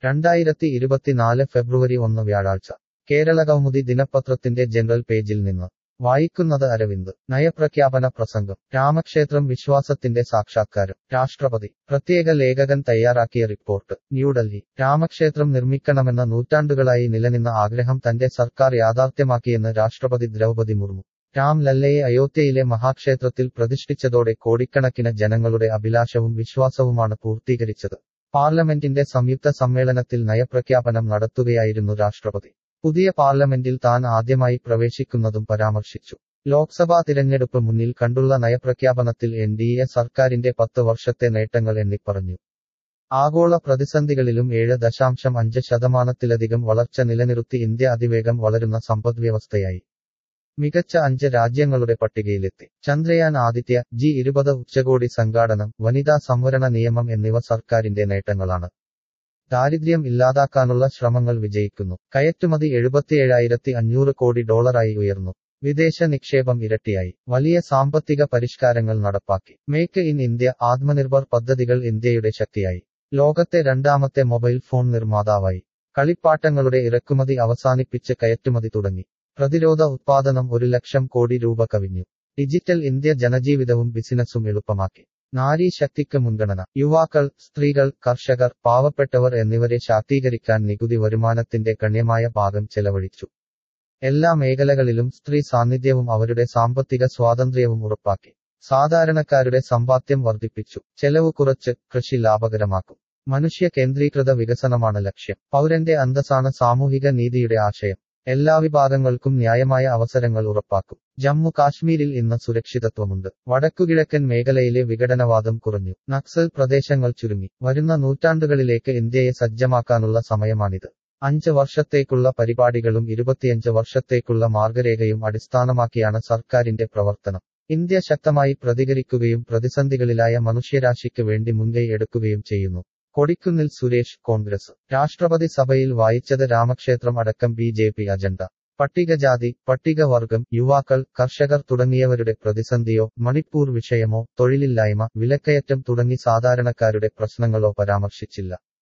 രണ്ടായിരത്തി ഇരുപത്തിനാല് ഫെബ്രുവരി ഒന്ന് വ്യാഴാഴ്ച കേരള കൗമുദി ദിനപത്രത്തിന്റെ ജനറൽ പേജിൽ നിന്ന് വായിക്കുന്നത് അരവിന്ദ് നയപ്രഖ്യാപന പ്രസംഗം രാമക്ഷേത്രം വിശ്വാസത്തിന്റെ സാക്ഷാത്കാരം രാഷ്ട്രപതി പ്രത്യേക ലേഖകൻ തയ്യാറാക്കിയ റിപ്പോർട്ട് ന്യൂഡൽഹി രാമക്ഷേത്രം നിർമ്മിക്കണമെന്ന നൂറ്റാണ്ടുകളായി നിലനിന്ന ആഗ്രഹം തന്റെ സർക്കാർ യാഥാർത്ഥ്യമാക്കിയെന്ന് രാഷ്ട്രപതി ദ്രൗപതി മുർമു രാം ലല്ലയെ അയോധ്യയിലെ മഹാക്ഷേത്രത്തിൽ പ്രതിഷ്ഠിച്ചതോടെ കോടിക്കണക്കിന് ജനങ്ങളുടെ അഭിലാഷവും വിശ്വാസവുമാണ് പൂർത്തീകരിച്ചത് പാർലമെന്റിന്റെ സംയുക്ത സമ്മേളനത്തിൽ നയപ്രഖ്യാപനം നടത്തുകയായിരുന്നു രാഷ്ട്രപതി പുതിയ പാർലമെന്റിൽ താൻ ആദ്യമായി പ്രവേശിക്കുന്നതും പരാമർശിച്ചു ലോക്സഭാ തിരഞ്ഞെടുപ്പ് മുന്നിൽ കണ്ടുള്ള നയപ്രഖ്യാപനത്തിൽ എൻ ഡി എ സർക്കാരിന്റെ പത്ത് വർഷത്തെ നേട്ടങ്ങൾ എണ്ണിപ്പറഞ്ഞു ആഗോള പ്രതിസന്ധികളിലും ഏഴ് ദശാംശം അഞ്ച് ശതമാനത്തിലധികം വളർച്ച നിലനിർത്തി ഇന്ത്യ അതിവേഗം വളരുന്ന സമ്പദ്വ്യവസ്ഥയായി മികച്ച അഞ്ച് രാജ്യങ്ങളുടെ പട്ടികയിലെത്തി ചന്ദ്രയാൻ ആദിത്യ ജി ഇരുപത് ഉച്ചകോടി സംഘാടനം വനിതാ സംവരണ നിയമം എന്നിവ സർക്കാരിന്റെ നേട്ടങ്ങളാണ് ദാരിദ്ര്യം ഇല്ലാതാക്കാനുള്ള ശ്രമങ്ങൾ വിജയിക്കുന്നു കയറ്റുമതി എഴുപത്തിയേഴായിരത്തി അഞ്ഞൂറ് കോടി ഡോളറായി ഉയർന്നു വിദേശ നിക്ഷേപം ഇരട്ടിയായി വലിയ സാമ്പത്തിക പരിഷ്കാരങ്ങൾ നടപ്പാക്കി മേക്ക് ഇൻ ഇന്ത്യ ആത്മനിർഭർ പദ്ധതികൾ ഇന്ത്യയുടെ ശക്തിയായി ലോകത്തെ രണ്ടാമത്തെ മൊബൈൽ ഫോൺ നിർമ്മാതാവായി കളിപ്പാട്ടങ്ങളുടെ ഇറക്കുമതി അവസാനിപ്പിച്ച് കയറ്റുമതി തുടങ്ങി പ്രതിരോധ ഉത്പാദനം ഒരു ലക്ഷം കോടി രൂപ കവിഞ്ഞു ഡിജിറ്റൽ ഇന്ത്യ ജനജീവിതവും ബിസിനസ്സും എളുപ്പമാക്കി നാരീ ശക്തിക്ക് മുൻഗണന യുവാക്കൾ സ്ത്രീകൾ കർഷകർ പാവപ്പെട്ടവർ എന്നിവരെ ശാക്തീകരിക്കാൻ നികുതി വരുമാനത്തിന്റെ ഗണ്യമായ ഭാഗം ചെലവഴിച്ചു എല്ലാ മേഖലകളിലും സ്ത്രീ സാന്നിധ്യവും അവരുടെ സാമ്പത്തിക സ്വാതന്ത്ര്യവും ഉറപ്പാക്കി സാധാരണക്കാരുടെ സമ്പാദ്യം വർദ്ധിപ്പിച്ചു ചെലവ് കുറച്ച് കൃഷി ലാഭകരമാക്കും മനുഷ്യ കേന്ദ്രീകൃത വികസനമാണ് ലക്ഷ്യം പൗരന്റെ അന്തസ്സാണ് സാമൂഹിക നീതിയുടെ ആശയം എല്ലാ വിഭാഗങ്ങൾക്കും ന്യായമായ അവസരങ്ങൾ ഉറപ്പാക്കും ജമ്മു കാശ്മീരിൽ ഇന്ന് സുരക്ഷിതത്വമുണ്ട് വടക്കുകിഴക്കൻ മേഖലയിലെ വിഘടനവാദം കുറഞ്ഞു നക്സൽ പ്രദേശങ്ങൾ ചുരുങ്ങി വരുന്ന നൂറ്റാണ്ടുകളിലേക്ക് ഇന്ത്യയെ സജ്ജമാക്കാനുള്ള സമയമാണിത് അഞ്ച് വർഷത്തേക്കുള്ള പരിപാടികളും ഇരുപത്തിയഞ്ച് വർഷത്തേക്കുള്ള മാർഗരേഖയും അടിസ്ഥാനമാക്കിയാണ് സർക്കാരിന്റെ പ്രവർത്തനം ഇന്ത്യ ശക്തമായി പ്രതികരിക്കുകയും പ്രതിസന്ധികളിലായ മനുഷ്യരാശിക്ക് വേണ്ടി മുൻകൈ എടുക്കുകയും ചെയ്യുന്നു കൊടിക്കുന്നിൽ സുരേഷ് കോൺഗ്രസ് രാഷ്ട്രപതി സഭയിൽ വായിച്ചത് രാമക്ഷേത്രം അടക്കം ബി ജെ പി അജണ്ട പട്ടികജാതി പട്ടികവർഗം യുവാക്കൾ കർഷകർ തുടങ്ങിയവരുടെ പ്രതിസന്ധിയോ മണിപ്പൂർ വിഷയമോ തൊഴിലില്ലായ്മ വിലക്കയറ്റം തുടങ്ങി സാധാരണക്കാരുടെ പ്രശ്നങ്ങളോ പരാമർശിച്ചില്ല